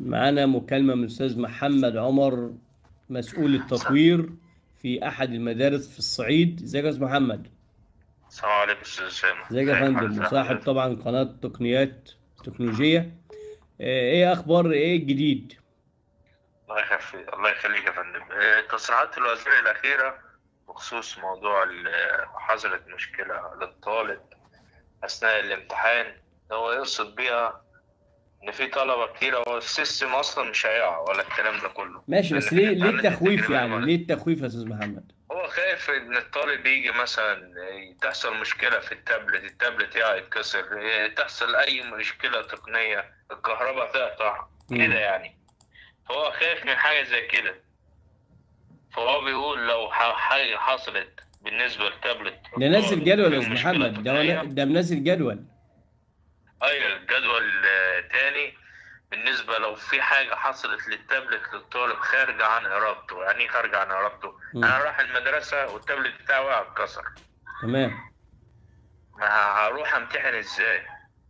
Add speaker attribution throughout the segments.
Speaker 1: معانا مكالمة من الأستاذ محمد عمر مسؤول التطوير في أحد المدارس في الصعيد ازيك يا أستاذ محمد
Speaker 2: السلام عليكم استاذ اسامه
Speaker 1: ازيك يا فندم وصاحب طبعا قناة تقنيات تكنولوجية آه، ايه أخبار ايه الجديد
Speaker 2: الله يخليك الله يخليك يا فندم آه، تصريحات الوزير الاخيره بخصوص موضوع ال- حصلت مشكله للطالب اثناء الامتحان هو يقصد بيها ان في طلبه كتير هو السيستم اصلا مش هيقع ولا الكلام ده كله
Speaker 1: ماشي بس
Speaker 2: لأن
Speaker 1: ليه ليه
Speaker 2: الامتحانات
Speaker 1: التخويف
Speaker 2: التجريبية
Speaker 1: يعني
Speaker 2: مرة.
Speaker 1: ليه التخويف يا أستاذ محمد
Speaker 2: هو خايف ان الطالب يجي مثلا تحصل مشكله في التابلت التابلت يقع يتكسر تحصل اي مشكله تقنيه الكهرباء تقطع
Speaker 1: مم.
Speaker 2: كده يعني فهو خايف من حاجه زي كده فهو بيقول لو ح- حاجه حصلت بالنسبه للتابلت
Speaker 1: ده نزل جدول يا
Speaker 2: في
Speaker 1: أستاذ
Speaker 2: مشكلة
Speaker 1: محمد ده
Speaker 2: تقنية،
Speaker 1: هو- ده منزل جدول
Speaker 2: ايوه الجدول آه، تاني بالنسبه لو في حاجه حصلت للتابلت للطالب خارجه عن ارادته يعني ايه خارجه عن ارادته
Speaker 1: مم.
Speaker 2: انا رايح المدرسه والتابلت بتاعي وقع اتكسر
Speaker 1: تمام
Speaker 2: ما هروح امتحن ازاي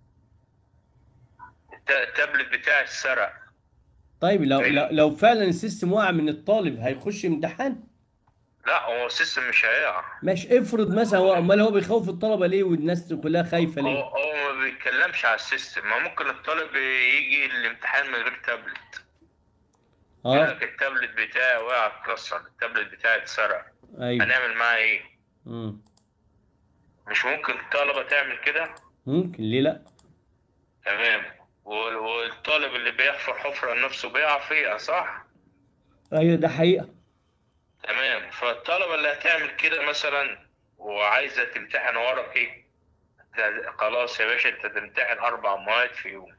Speaker 2: الت- التابلت بتاعي اتسرق
Speaker 1: طيب لو
Speaker 2: أيوة.
Speaker 1: لو, لو فعلا السيستم وقع من الطالب هيخش امتحان
Speaker 2: لا هو السيستم مش هيقع
Speaker 1: ماشي افرض مثلا هو امال هو بيخوف الطلبه ليه والناس كلها خايفه
Speaker 2: هو
Speaker 1: ليه
Speaker 2: هو ما بيتكلمش على السيستم ما ممكن الطالب يجي الامتحان من غير تابلت يقول
Speaker 1: اه
Speaker 2: لك التابلت بتاعي وقع اتكسر التابلت بتاعي اتسرق
Speaker 1: ايوه
Speaker 2: هنعمل معاه ايه
Speaker 1: مم.
Speaker 2: مش ممكن الطلبه تعمل كده
Speaker 1: ممكن ليه لا
Speaker 2: تمام وال- والطالب اللي بيحفر حفره لنفسه بيقع فيها صح
Speaker 1: ايوه ده حقيقه
Speaker 2: تمام فالطلبة اللي هتعمل كده مثلا وعايزة تمتحن ورقي ده- خلاص يا باشا انت تمتحن أربع مواد في يوم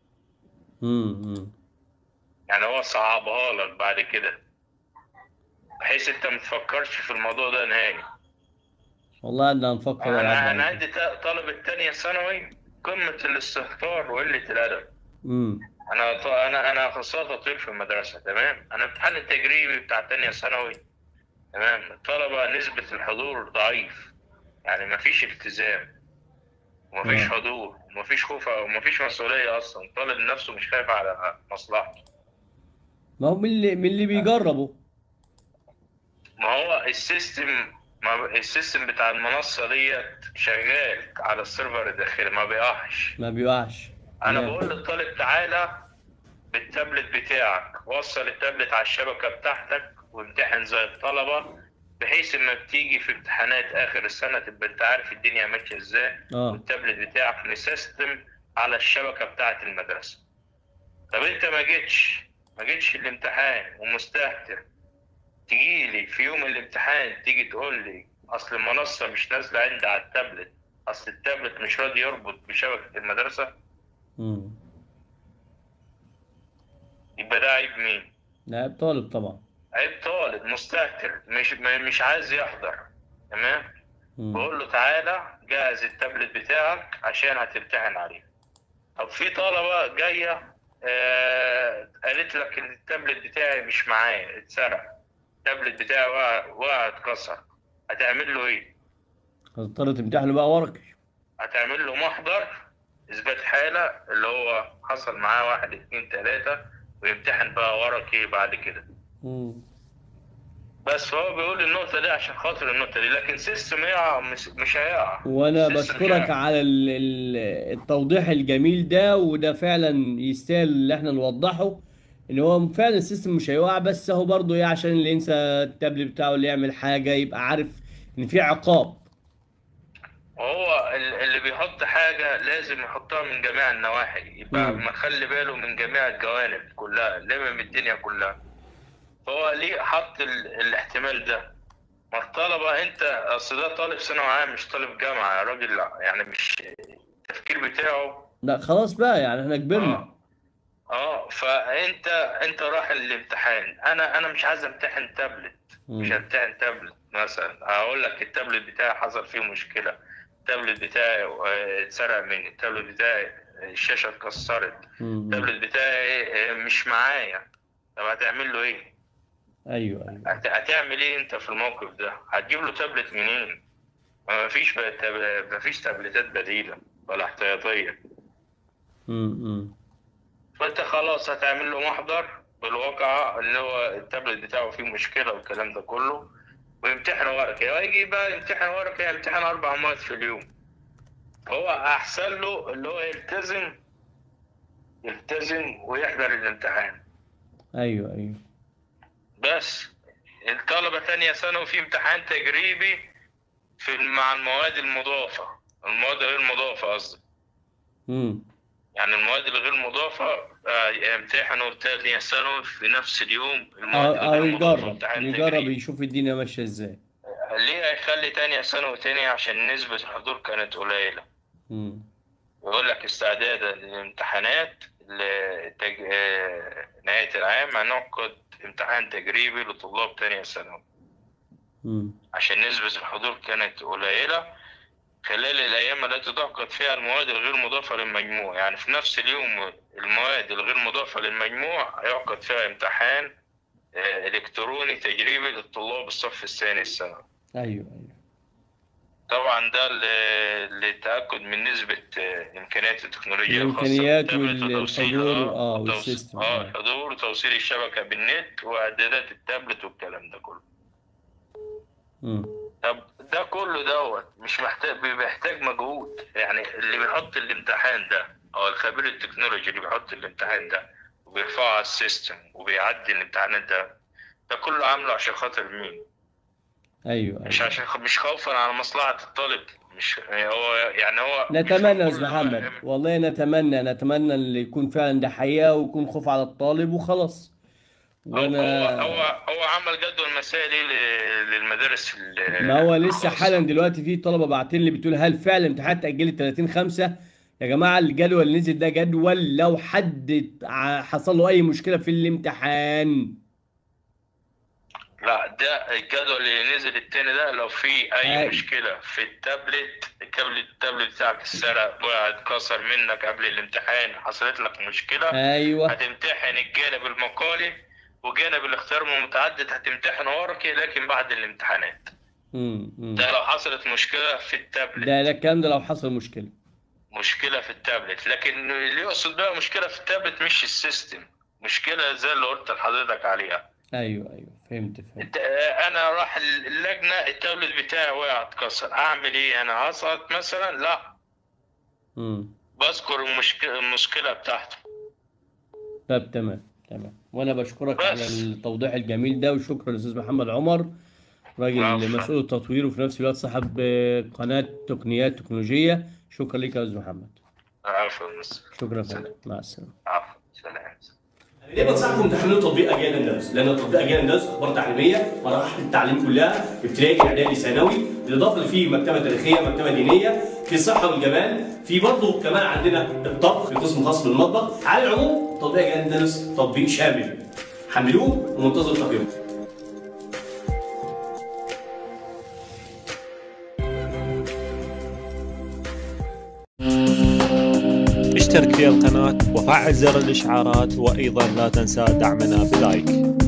Speaker 1: امم
Speaker 2: يعني هو صعبها لك بعد كده بحيث انت ما تفكرش في الموضوع ده نهائي
Speaker 1: والله قعدنا نفكر
Speaker 2: انا
Speaker 1: ونلعب
Speaker 2: انا
Speaker 1: عليه.
Speaker 2: عندي تا- طالب التانية ثانوي قمة الاستهتار وقلة الأدب
Speaker 1: امم
Speaker 2: انا ط- انا انا اخصائي تطوير في المدرسة تمام انا امتحان التجريبي بتاع تانية ثانوي تمام الطلبة نسبة الحضور ضعيف يعني مفيش التزام ومفيش
Speaker 1: آه.
Speaker 2: حضور ومفيش خوف ومفيش مسؤولية أصلا الطالب نفسه مش خايف على مصلحته
Speaker 1: ما هو من اللي من اللي بيجربوا
Speaker 2: ما هو السيستم ما السيستم بتاع المنصة ديت شغال على السيرفر الداخلي ما بيقعش
Speaker 1: ما بيوقعش
Speaker 2: أنا
Speaker 1: تمام.
Speaker 2: بقول للطالب تعالى بالتابلت بتاعك وصل التابلت على الشبكة بتاعتك وامتحن زي الطلبة بحيث انك تيجي في امتحانات اخر السنة تبقى انت عارف الدنيا ماشية ازاي
Speaker 1: اه
Speaker 2: والتابلت بتاعك مسيستم على الشبكة بتاعة المدرسة طب انت ما جيتش ما جيتش الامتحان ومستهتر تجي لي في يوم الامتحان تيجي تقول لي اصل المنصة مش نازلة عندي على التابلت اصل التابلت مش راضي يربط بشبكة المدرسة
Speaker 1: امم
Speaker 2: يبقى ده عيب مين؟
Speaker 1: لا طالب طبعا
Speaker 2: عيب طالب مستهتر مش ما- مش عايز يحضر تمام؟
Speaker 1: مم.
Speaker 2: بقول له تعالى جهز التابلت بتاعك عشان هتمتحن عليه طب في طلبة جاية آه قالت لك ان التابلت بتاعي مش معايا اتسرق التابلت بتاعي وقع وقع اتكسر هتعمل له ايه؟
Speaker 1: هتضطر تمتحنه بقى ورقي
Speaker 2: هتعمل له محضر اثبات حالة اللي هو حصل معاه واحد اتنين تلاتة ويمتحن بقى ورقي بعد كده
Speaker 1: مم.
Speaker 2: بس هو بيقول النقطة دي عشان خاطر النقطة دي لكن سيستم يقع مش, مش هيقع
Speaker 1: وانا
Speaker 2: السيستم
Speaker 1: بشكرك
Speaker 2: يقع.
Speaker 1: على ال- ال- التوضيح الجميل ده وده فعلا يستاهل اللي احنا نوضحه ان هو فعلا السيستم مش هيوقع بس هو برضه ايه عشان اللي ينسى التابلت بتاعه اللي يعمل حاجه يبقى عارف ان في عقاب
Speaker 2: وهو ال- اللي بيحط حاجة لازم يحطها من جميع النواحي يبقى
Speaker 1: مم.
Speaker 2: مخلي باله من جميع الجوانب كلها لمم الدنيا كلها فهو ليه حط ال... الاحتمال ده ما الطلبة انت اصل ده طالب ثانوي عام مش طالب جامعة يا راجل لا يعني مش التفكير بتاعه
Speaker 1: لا خلاص بقى يعني احنا كبرنا
Speaker 2: اه اه فانت انت رايح الامتحان انا انا مش عايز امتحن تابلت مش
Speaker 1: مم.
Speaker 2: همتحن تابلت مثلا اقول لك التابلت بتاعي حصل فيه مشكله التابلت بتاعي آه، اتسرق مني التابلت بتاعي الشاشه اتكسرت
Speaker 1: مم.
Speaker 2: التابلت بتاعي آه، مش معايا طب هتعمل له ايه
Speaker 1: ايوه ايوه
Speaker 2: هت- هتعمل ايه انت في الموقف ده هتجيب له تابلت منين ما فيش ما فيش تابلتات بديله ولا احتياطيه
Speaker 1: مم. مم.
Speaker 2: فانت خلاص هتعمل له محضر بالواقع اللي هو التابلت بتاعه فيه مشكله والكلام ده كله ويمتحن ورقي ويجي بقى يمتحن ورقي يمتحن اربع مواد في اليوم هو احسن له اللي هو يلتزم يلتزم ويحضر الامتحان
Speaker 1: ايوه ايوه
Speaker 2: بس الطلبة تانية ثانوي في امتحان تجريبي في مع المواد المضافة المواد غير مضافة قصدي
Speaker 1: امم
Speaker 2: يعني المواد الغير مضافة آه، يمتحنوا تانية ثانوي في نفس اليوم المواد
Speaker 1: او
Speaker 2: الغير مضافة
Speaker 1: يجرب
Speaker 2: امتحان
Speaker 1: يجرب
Speaker 2: تجريبي
Speaker 1: يشوف الدنيا ماشيه ازاي
Speaker 2: ليه هيخلي تانية ثانوي تاني عشان نسبة الحضور كانت قليلة
Speaker 1: امم
Speaker 2: يقول لك استعدادا للامتحانات لتج... آه، نهاية العام هنعقد امتحان تجريبي لطلاب تانية ثانوي
Speaker 1: امم
Speaker 2: عشان نسبة الحضور كانت قليلة خلال الأيام التي تعقد فيها المواد الغير مضافة للمجموع يعني في نفس اليوم المواد الغير مضافة للمجموع هيعقد فيها امتحان آه، إلكتروني تجريبي للطلاب الصف الثاني الثانوي
Speaker 1: ايوه ايوه
Speaker 2: طبعا ده ل- للتأكد من نسبة آه، إمكانيات التكنولوجيا الخاصة
Speaker 1: الإمكانيات
Speaker 2: بالتابلت
Speaker 1: والحضور،
Speaker 2: وتوصيل
Speaker 1: آه،
Speaker 2: وتوص-
Speaker 1: والسيستم،
Speaker 2: اه
Speaker 1: آه.
Speaker 2: الحضور وتوصيل الشبكة بالنت وإعدادات التابلت والكلام ده كله
Speaker 1: امم
Speaker 2: طب ده كله دوت مش محتاج بيحتاج مجهود يعني اللي بيحط الامتحان ده او الخبير التكنولوجي اللي بيحط الامتحان ده وبيرفعه على السيستم وبيعدي الامتحانات ده ده كله عامله عشان خاطر مين؟
Speaker 1: ايوه
Speaker 2: مش
Speaker 1: ايوه
Speaker 2: عشان مش خوفا على مصلحة الطالب مش هو يعني هو مش
Speaker 1: نتمنى يا
Speaker 2: كل
Speaker 1: استاذ
Speaker 2: ده
Speaker 1: محمد
Speaker 2: مهم.
Speaker 1: والله نتمنى نتمنى اللي يكون فعلا ده حقيقه ويكون خوف على الطالب وخلاص
Speaker 2: هو هو
Speaker 1: وانا
Speaker 2: هو هو عمل جدول مسائي ل- للمدارس ال-
Speaker 1: ما هو لسه
Speaker 2: الخاصة.
Speaker 1: حالا دلوقتي في طلبه باعتين لي بتقول هل فعلا الامتحانات اتاجلت 30 5 يا جماعه الجدول اللي نزل ده جدول لو حد ع- حصل له اي مشكله في الامتحان
Speaker 2: لا ده الجدول اللي نزل التاني ده لو في اي
Speaker 1: أي.
Speaker 2: مشكله في التابلت الكابل التابلت بتاعك اتسرق وقع اتكسر منك قبل الامتحان حصلت لك مشكله
Speaker 1: ايوه
Speaker 2: هتمتحن الجانب المقالي وجانب الاختيار المتعدد هتمتحن ورقي لكن بعد الامتحانات
Speaker 1: امم أمم.
Speaker 2: ده لو حصلت مشكله في التابلت
Speaker 1: ده ده الكلام ده لو حصل مشكله
Speaker 2: مشكله في التابلت لكن اللي يقصد بقى مشكله في التابلت مش السيستم مشكله زي اللي قلت لحضرتك عليها
Speaker 1: ايوه ايوه فهمت فهمت
Speaker 2: انت- انا راح اللجنه التابلت بتاعي وقع اتكسر اعمل ايه انا هسقط مثلا لا
Speaker 1: امم
Speaker 2: بذكر المشكله المشكله بتاعته
Speaker 1: طب تمام تمام وانا بشكرك
Speaker 2: بس.
Speaker 1: على التوضيح الجميل ده وشكرا للاستاذ محمد عمر راجل
Speaker 2: العفو.
Speaker 1: مسؤول التطوير وفي نفس الوقت صاحب آه، قناه تقنيات تكنولوجيه شكرا لك يا استاذ محمد
Speaker 2: عفوا مستر
Speaker 1: شكرا فندم مع السلامه
Speaker 2: عفوا سلام
Speaker 1: انا ليه بنصحكم تحملوا تطبيق اجيال اندلس؟ لان تطبيق اجيال اندلس اخبار تعليميه مراحل التعليم كلها ابتدائي اعدادي ثانوي بالاضافه اللي فيه مكتبه تاريخيه مكتبه دينيه في الصحه والجمال في برضه كمان عندنا الطبخ في قسم خاص بالمطبخ على العموم تطبيق اجيال اندلس تطبيق شامل حملوه ومنتظر تقييمه
Speaker 3: اشترك في القناة وفعل زر الإشعارات وأيضا لا تنسى دعمنا بلايك